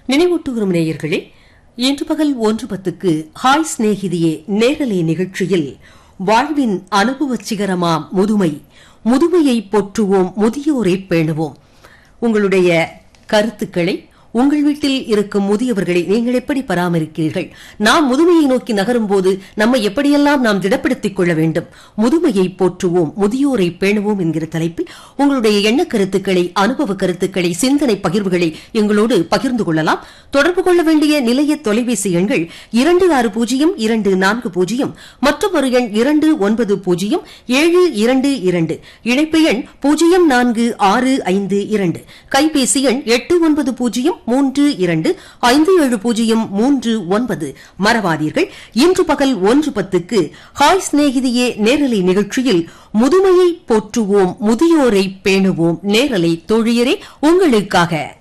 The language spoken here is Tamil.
நினைவூட்டுகிறோம் நேயர்களே இன்று பகல் ஒன்று பத்துக்கு ஹாய் சிநேகிதியே நேரலை நிகழ்ச்சியில் வாழ்வின் அனுபவச் சிகரமாம் முதுமை முதுமையை போற்றுவோம் முதியோரை பேணுவோம் உங்களுடைய கருத்துக்களை உங்கள் வீட்டில் இருக்கும் முதியவர்களை நீங்கள் எப்படி பராமரிக்கிறீர்கள் நாம் முதுமையை நோக்கி நகரும் போது நம்மை எப்படியெல்லாம் நாம் திடப்படுத்திக் கொள்ள வேண்டும் முதுமையை போற்றுவோம் முதியோரை பேணுவோம் என்கிற தலைப்பில் உங்களுடைய எண்ண கருத்துக்களை அனுபவ கருத்துக்களை சிந்தனை பகிர்வுகளை எங்களோடு பகிர்ந்து கொள்ளலாம் தொடர்பு கொள்ள வேண்டிய நிலைய தொலைபேசி எண்கள் இரண்டு ஆறு பூஜ்ஜியம் இரண்டு நான்கு பூஜ்ஜியம் மற்றும் ஒரு எண் இரண்டு ஒன்பது பூஜ்ஜியம் ஏழு இரண்டு இரண்டு இணைப்பு எண் பூஜ்ஜியம் நான்கு ஆறு ஐந்து இரண்டு கைபேசி எண் எட்டு ஒன்பது பூஜ்ஜியம் மூன்று இரண்டு ஐந்து ஏழு பூஜ்ஜியம் மூன்று ஒன்பது மறவாதீர்கள் இன்று பகல் ஒன்று பத்துக்கு ஹாய் சிநேகிதியே நேரலை நிகழ்ச்சியில் முதுமையை போற்றுவோம் முதியோரை பேணுவோம் நேரலை தோழியரே உங்களுக்காக